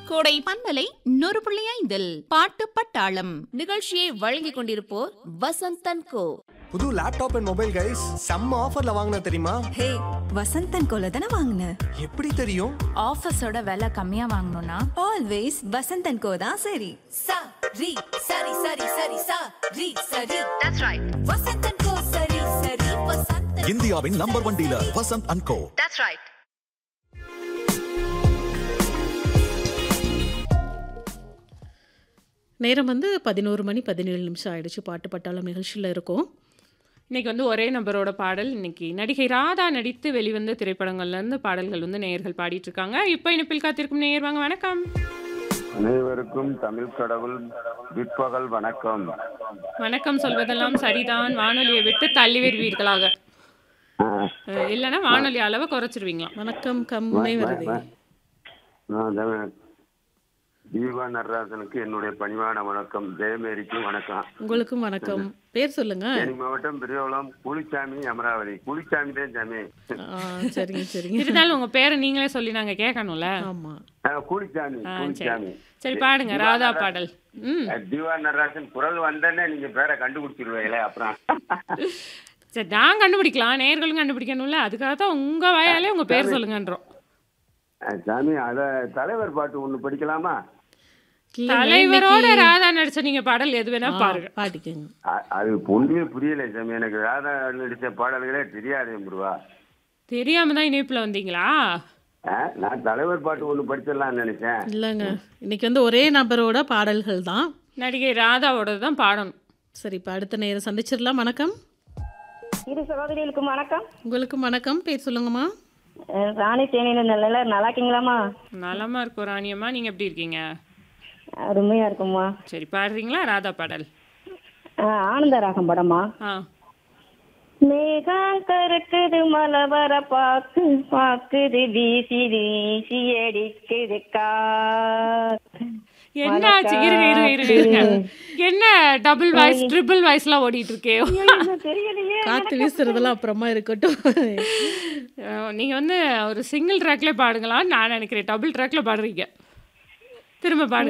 கோடை பண்பலை நூறு புள்ளி ஐந்தில் பாட்டு பட்டாளம் நிகழ்ச்சியை வழங்கிக் கொண்டிருப்போர் வசந்தன் கோ புது லேப்டாப் அண்ட் மொபைல் கைஸ் செம்ம ஆஃபர்ல வாங்கின தெரியுமா ஹே வசந்தன் கோல தானே வாங்கின எப்படி தெரியும் ஆஃபீஸோட விலை கம்மியா வாங்கணும்னா ஆல்வேஸ் வசந்தன் கோ தான் சரி சா ரி சரி சரி சரி சா ரி சரி தட்ஸ் ரைட் வசந்தன் கோ சரி சரி வசந்தன் இந்தியாவின் number one dealer Vasanth and co that's right நேரம் வந்து பதினோரு மணி பதினேழு நிமிஷம் ஆயிடுச்சு பாட்டு பட்டாளம் நிகழ்ச்சியில் இருக்கோம் இன்னைக்கு வந்து ஒரே நபரோட பாடல் இன்னைக்கு நடிகை ராதா நடித்து வெளிவந்த திரைப்படங்கள்ல இருந்து பாடல்கள் வந்து நேயர்கள் பாடிட்டு இருக்காங்க இப்போ இனிப்பில் காத்திருக்கும் நேயர் வாங்க வணக்கம் அனைவருக்கும் தமிழ் கடவுள் பிற்பகல் வணக்கம் வணக்கம் சொல்வதெல்லாம் சரிதான் வானொலியை விட்டு தள்ளி வருவீர்களாக அஹ் இல்லைன்னா வானொலி அளவை குறைச்சிருவீங்களாம் வணக்கம் கம்மை வருது நான் தான் தீபா நடராஜனுக்கு என்னுடைய பணிவான வணக்கம் ஜெயமேரிக்கும் வணக்கம் உங்களுக்கும் வணக்கம் பேர் சொல்லுங்க தேனி மாவட்டம் பெரியவளம் குளிச்சாமி அமராவதி குளிச்சாமி தான் சாமி ஆ, சரிங்க சரிங்க இருந்தாலும் உங்க பேரை நீங்களே சொல்லி நாங்க கேட்கணும்ல ஆமா ஆ, குளிச்சாமி ஆ, சரி குளிச்சாமி சரி பாடுங்க ராதா பாடல் ம் தீபா நடராஜன் குரல் வந்தேன்னே நீங்க பேரை கண்டுபிடிச்சிருவீங்களே அப்புறம் சரி நான் கண்டுபிடிக்கலாம் நேயர்களும் கண்டுபிடிக்கணும்ல அதுக்காக தான் உங்க வாயாலே உங்க பேர் சொல்லுங்கன்றோம் ஆ, சாமி அத தலைவர் பாட்டு ஒண்ணு படிக்கலாமா இல்லைங்க, தலைவரோட இன்னைக்கு- ராதா நடிச்ச நீங்க பாடல் எது வேணா ஆ, பாருங்க பாடிக்கங்க அ- அது ஒண்ணுமே புரியல சாமி எனக்கு ராதா நடிச்ச பாடல்களே தெரியாது முருவா தெரியாம தான் இணைப்புல வந்தீங்களா ஆ, நான் தலைவர் பாட்டு ஒண்ணு படிச்சிடலாம்னு நினைச்சேன் இல்லைங்க இன்னைக்கு வந்து ஒரே நபரோட பாடல்கள் தான் நடிகை ராதாவோட தான் பாடணும் சரி இப்போ அடுத்த நேரம் சந்திச்சிடலாம் வணக்கம் இரு சகோதரிகளுக்கும் வணக்கம் உங்களுக்கும் வணக்கம் பேர் சொல்லுங்கம்மா அஹ் ராணி தேனியில நல்ல நல்லா இருக்கீங்களாம்மா நலமா இருக்கும் ராணியம்மா நீங்க எப்படி இருக்கீங்க அருமையா இருக்கும்மா சரி பாடுறீங்களா ராதா பாடல் அஹ் ஆனந்த ராகம் படமா ஆ மேகம் கருக்குது மலை வர பாக்கு பாக்குது வீசி வீசி அடிக்குது காத்து. என்ன ஆச்சு இருங்க இருங்க இருங்க இருங்க என்ன டபுள் வாய்ஸ் ட்ரிபிள் வாய்ஸ்லாம் ஓடிட்டு இருக்கே என்ன தெரியலையே காத்து வீசுறதெல்லாம் அப்புறமா இருக்கட்டும் அஹ் நீங்க வந்து ஒரு சிங்கிள் ட்ராக்ல பாடுங்களான்னு நான் நினைக்கிறேன் டபுள் ட்ராக்ல பாடுறீங்க திரும்ப பாடுங்க